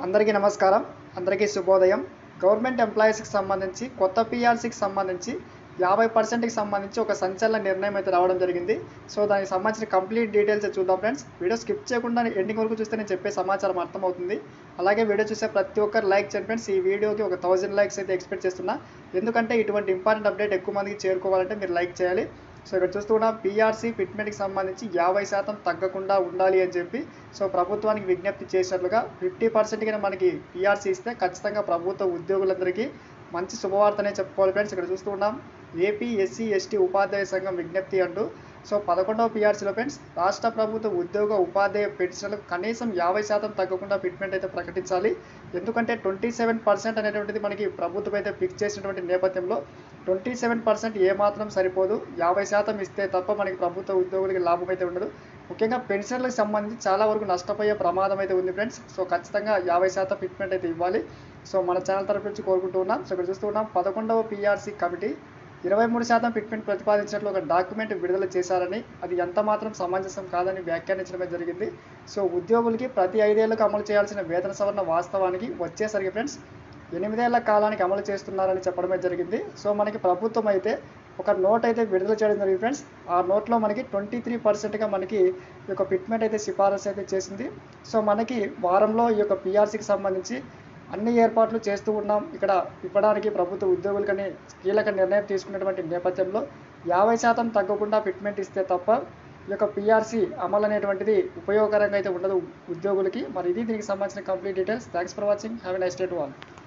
అందరికీ నమస్కారం అందరికీ శుభోదయం గవర్నమెంట్ ఎంప్లాయీస్కి సంబంధించి కొత్త పిఆర్సీకి సంబంధించి యాభై పర్సెంట్కి సంబంధించి ఒక సంచలన నిర్ణయం అయితే రావడం జరిగింది సో దానికి సంబంధించిన కంప్లీట్ డీటెయిల్స్ చూద్దాం ఫ్రెండ్స్ వీడియో స్కిప్ చేయకుండా ఎండింగ్ వరకు చూస్తే నేను చెప్పే సమాచారం అర్థమవుతుంది అలాగే వీడియో చూసే ప్రతి ఒక్కరు లైక్ చేయండి ఫ్రెండ్స్ ఈ వీడియోకి ఒక థౌజండ్ లైక్స్ అయితే ఎక్స్పెక్ట్ చేస్తున్నా ఎందుకంటే ఇటువంటి ఇంపార్టెంట్ అప్డేట్ ఎక్కువ మందికి చేరుకోవాలంటే మీరు లైక్ చేయాలి సో ఇక్కడ చూస్తున్న పీఆర్సీ ఫిట్మెంట్కి సంబంధించి యాభై శాతం తగ్గకుండా ఉండాలి అని చెప్పి సో ప్రభుత్వానికి విజ్ఞప్తి చేసినట్లుగా ఫిఫ్టీ పర్సెంట్గా మనకి పీఆర్సీ ఇస్తే ఖచ్చితంగా ప్రభుత్వ ఉద్యోగులందరికీ మంచి శుభవార్తనే చెప్పుకోవాలి ఫ్రెండ్స్ ఇక్కడ చూస్తూ ఉన్నాం ఏపీ ఎస్సీ ఎస్టీ ఉపాధ్యాయ సంఘం విజ్ఞప్తి అంటూ సో పదకొండవ పీఆర్సీలో ఫ్రెండ్స్ రాష్ట్ర ప్రభుత్వ ఉద్యోగ ఉపాధ్యాయ పెన్షన్లకు కనీసం యాభై శాతం తగ్గకుండా ఫిట్మెంట్ అయితే ప్రకటించాలి ఎందుకంటే ట్వంటీ సెవెన్ పర్సెంట్ అనేటువంటిది మనకి ప్రభుత్వం అయితే ఫిక్స్ చేసినటువంటి నేపథ్యంలో ట్వంటీ సెవెన్ పర్సెంట్ ఏమాత్రం సరిపోదు యాభై శాతం ఇస్తే తప్ప మనకి ప్రభుత్వ ఉద్యోగులకి లాభం అయితే ఉండదు ముఖ్యంగా పెన్షన్లకు సంబంధించి చాలా వరకు నష్టపోయే ప్రమాదం అయితే ఉంది ఫ్రెండ్స్ సో ఖచ్చితంగా యాభై శాతం ఫిట్మెంట్ అయితే ఇవ్వాలి సో మన ఛానల్ తరపు నుంచి కోరుకుంటూ ఉన్నాం సో ఇక్కడ చూస్తూ ఉన్నాం పదకొండవ పీఆర్సీ కమిటీ ఇరవై మూడు శాతం ఫిట్మెంట్ ప్రతిపాదించినట్లు ఒక డాక్యుమెంట్ విడుదల చేశారని అది ఎంత మాత్రం సమంజసం కాదని వ్యాఖ్యానించడమే జరిగింది సో ఉద్యోగులకి ప్రతి ఐదేళ్లకు అమలు చేయాల్సిన వేతన సవరణ వాస్తవానికి వచ్చేసరికి ఫ్రెండ్స్ ఎనిమిదేళ్ల కాలానికి అమలు చేస్తున్నారని చెప్పడమే జరిగింది సో మనకి ప్రభుత్వం అయితే ఒక నోట్ అయితే విడుదల చేయడం జరిగింది ఫ్రెండ్స్ ఆ నోట్లో మనకి ట్వంటీ త్రీ పర్సెంట్గా మనకి ఈ యొక్క ఫిట్మెంట్ అయితే సిఫారసు అయితే చేసింది సో మనకి వారంలో ఈ యొక్క పిఆర్సీకి సంబంధించి అన్ని ఏర్పాట్లు చేస్తూ ఉన్నాం ఇక్కడ ఇవ్వడానికి ప్రభుత్వ ఉద్యోగులకని కీలక నిర్ణయం తీసుకున్నటువంటి నేపథ్యంలో యాభై శాతం తగ్గకుండా ఫిట్మెంట్ ఇస్తే తప్ప ఈ యొక్క పిఆర్సీ అమలు అనేటువంటిది ఉపయోగకరంగా అయితే ఉండదు ఉద్యోగులకి మరి ఇది దీనికి సంబంధించిన complete details thanks for watching have a nice day to all